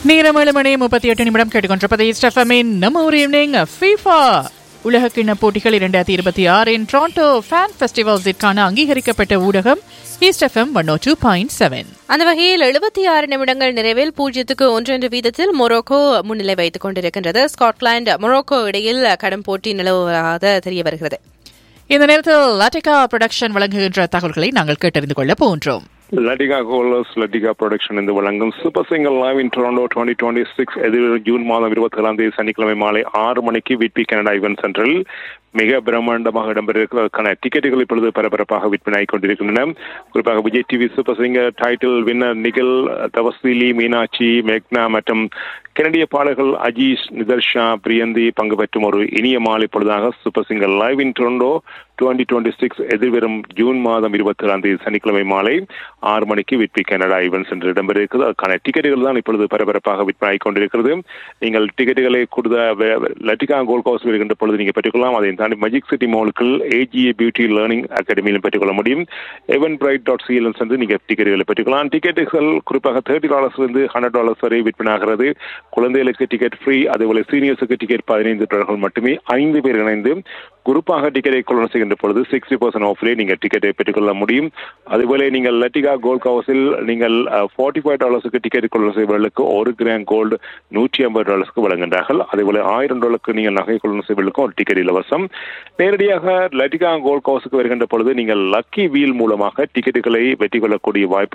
நேரம் ஏழு மணி முப்பத்தி எட்டு நிமிடம் கேட்டுக்கொண்டிருப்பது ஸ்டெஃபமின் நம்ம ஒரு ஈவினிங் ஃபீஃபா உலகக்கிண்ண போட்டிகள் இரண்டாயிரத்தி இருபத்தி ஆறின் டொரண்டோ ஃபேன் ஃபெஸ்டிவல்ஸிற்கான அங்கீகரிக்கப்பட்ட ஊடகம் east FM one O two point seven அந்த வகையில் எழுபத்தி ஆறு நிமிடங்கள் நிறைவில் பூஜ்ஜியத்துக்கு ஒன்று என்ற வீதத்தில் மொரோக்கோ முன்னிலை வைத்துக் கொண்டிருக்கின்றது ஸ்காட்லாந்து மொரோக்கோ இடையில் கடும் போட்டி நிலவுவதாக தெரிய வருகிறது இந்த நேரத்தில் லாட்டிகா ப்ரொடக்ஷன் வழங்குகின்ற தகவல்களை நாங்கள் கேட்டறிந்து கொள்ள போன்றோம் லட்டிகா கோலர்ஸ் லட்டிகா ப்ரொடக்ஷன் இந்த வழங்கும் super singer live in Toronto twenty twenty six எதிர் ஜூன் மாதம் இருபத்தி ஏழாம் தேதி சனிக்கிழமை மாலை ஆறு மணிக்கு விட்பி கனடா இவன் சென்டரில் மிக பிரம்மாண்டமாக இடம்பெறுவதற்கான டிக்கெட்டுகள் இப்பொழுது பரபரப்பாக விற்பனை கொண்டிருக்கின்றன குறிப்பாக Vijay TV super singer title winner Nikhil Thavasli Meenakshi மேக்னா மற்றும் கனடிய பாடல்கள் அஜீஷ் நிதர்ஷா பிரியந்தி பங்கு பெற்றும் ஒரு இனிய மாலை பொழுதாக super singer live in Toronto twenty twenty six எதிர்வரும் ஜூன் மாதம் இருபத்தி ஏழாம் தேதி சனிக்கிழமை மாலை ஆறு மணிக்கு விட்பி கனடா ஈவென்ட்ஸ் என்று இடம்பெற இருக்கிறது அதுக்கான டிக்கெட்டுகள் தான் இப்பொழுது பரபரப்பாக விற்பனை கொண்டிருக்கிறது நீங்கள் டிக்கெட்டுகளை கொடுத்த லட்டிகா கோல்ட் ஹவுஸ் வருகின்ற பொழுது நீங்கள் பெற்றுக்கொள்ளலாம் அதை தாண்டி மஜிக் சிட்டி மாலுக்குள் ஏஜிஏ பியூட்டி லேர்னிங் அகாடமியிலும் பெற்றுக்கொள்ள முடியும் எவன் பிரைட் டாட் சிஎல் சென்று நீங்கள் டிக்கெட்டுகளை பெற்றுக்கொள்ளலாம் டிக்கெட்டுகள் குறிப்பாக தேர்ட்டி டாலர்ஸ்லேருந்து ஹண்ட்ரட் டாலர்ஸ் வரை விற்பனாகிறது குழந்தைகளுக்கு டிக்கெட் ஃப்ரீ அதேபோல சீனியர்ஸுக்கு டிக்கெட் பதினைந்து டாலர்கள் மட்டுமே ஐந்து பேர் இணைந்து குரூப்பாக டிக்கெட்டை கொள்ளணும் செய்கின்ற பொழுது சிக்ஸ்டி பர்சன்ட் ஆஃப்லேயே நீங்கள் டிக்கெட்டை பெற்றுக்கொள்ள முடியும் அதுபோல நீங்கள் லட்டிகா கோல்ட் ஹவுஸில் நீங்கள் ஃபார்ட்டி ஃபைவ் டாலர்ஸுக்கு டிக்கெட் கொள்ளணும் செய்வர்களுக்கு ஒரு கிராம் கோல்டு நூற்றி ஐம்பது டாலர்ஸ்க்கு வழங்குகின்றார்கள் அதேபோல ஆயிரம் டாலருக்கு நீங்கள் நகை கொள்ளணும் செய்வர்களுக்கும் ஒரு டிக்கெட் இலவசம் நேரடியாக லட்டிகா கோல்ட் ஹவுஸுக்கு வருகின்ற பொழுது நீங்கள் லக்கி வீல் மூலமாக டிக்கெட்டுகளை வெற்றி கொள்ளக்கூடிய வாய்ப்பு